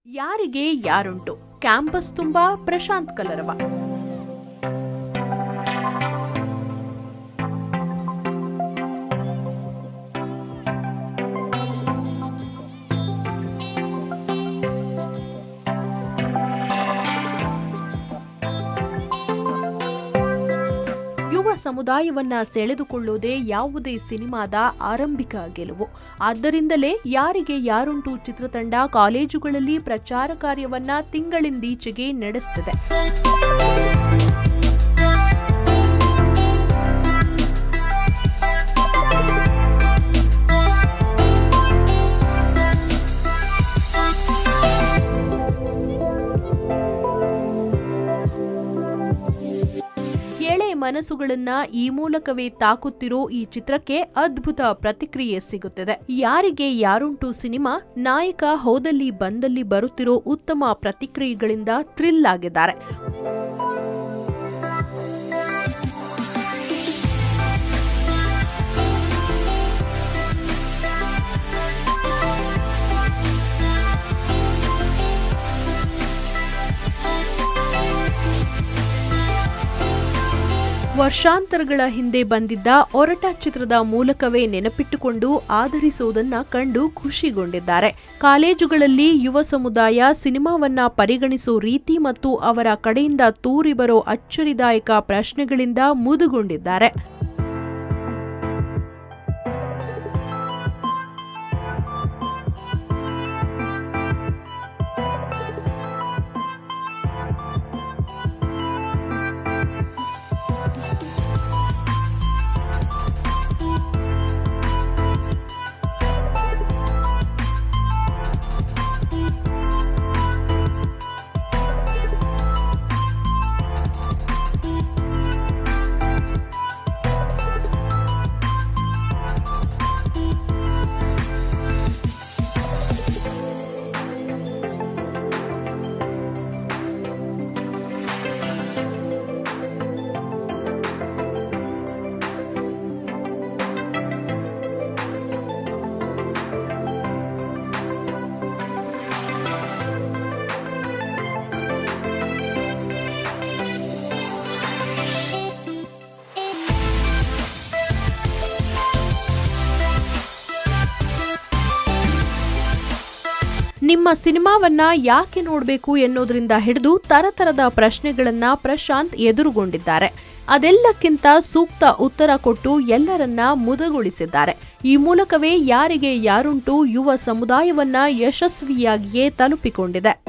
ಯಾರಿಗೆ ಯಾರುಂಟು ಕ್ಯಾಂಪಸ್ ತುಂಬಾ ಪ್ರಶಾಂತ್ ಕಲರವ ಯುವ ಸಮುದಾಯವನ್ನ ಸೆಳೆದುಕೊಳ್ಳುವುದೇ ಯಾವುದೇ ಸಿನಿಮಾದ ಆರಂಭಿಕ ಗೆಲುವು ಆದ್ದರಿಂದಲೇ ಯಾರಿಗೆ ಯಾರುಂಟು ಚಿತ್ರತಂಡ ಕಾಲೇಜುಗಳಲ್ಲಿ ಪ್ರಚಾರ ಕಾರ್ಯವನ್ನ ತಿಂಗಳಿಂದೀಚೆಗೆ ನಡೆಸುತ್ತಿದೆ ಎಳೆ ಮನಸ್ಸುಗಳನ್ನ ಈ ಮೂಲಕವೇ ತಾಕುತ್ತಿರೋ ಈ ಚಿತ್ರಕ್ಕೆ ಅದ್ಭುತ ಪ್ರತಿಕ್ರಿಯೆ ಸಿಗುತ್ತಿದೆ ಯಾರಿಗೆ ಯಾರುಂಟು ಸಿನಿಮಾ ನಾಯಕ ಹೋದಲ್ಲಿ ಬಂದಲ್ಲಿ ಬರುತ್ತಿರೋ ಉತ್ತಮ ಪ್ರತಿಕ್ರಿಯೆಗಳಿಂದ ಥ್ರಿಲ್ ಆಗಿದ್ದಾರೆ ವರ್ಷಾಂತರಗಳ ಹಿಂದೆ ಬಂದಿದ್ದ ಒರಟ ಚಿತ್ರದ ಮೂಲಕವೇ ನೆನಪಿಟ್ಟುಕೊಂಡು ಆಧರಿಸುವುದನ್ನ ಕಂಡು ಖುಷಿಗೊಂಡಿದ್ದಾರೆ ಕಾಲೇಜುಗಳಲ್ಲಿ ಯುವ ಸಮುದಾಯ ಸಿನಿಮಾವನ್ನ ಪರಿಗಣಿಸೋ ರೀತಿ ಮತ್ತು ಅವರ ಕಡೆಯಿಂದ ತೂರಿ ಬರೋ ಅಚ್ಚರಿದಾಯಕ ಪ್ರಶ್ನೆಗಳಿಂದ ಮುದುಗೊಂಡಿದ್ದಾರೆ ನಿಮ್ಮ ಸಿನಿಮಾವನ್ನ ಯಾಕೆ ನೋಡಬೇಕು ಎನ್ನೋದ್ರಿಂದ ಹಿಡಿದು ತರತರದ ಪ್ರಶ್ನೆಗಳನ್ನ ಪ್ರಶಾಂತ್ ಎದುರುಗೊಂಡಿದ್ದಾರೆ ಅದೆಲ್ಲಕ್ಕಿಂತ ಸೂಕ್ತ ಉತ್ತರ ಕೊಟ್ಟು ಎಲ್ಲರನ್ನ ಮುದಗೊಳಿಸಿದ್ದಾರೆ ಈ ಮೂಲಕವೇ ಯಾರಿಗೆ ಯಾರುಂಟು ಯುವ ಸಮುದಾಯವನ್ನ ಯಶಸ್ವಿಯಾಗಿಯೇ ತಲುಪಿಕೊಂಡಿದೆ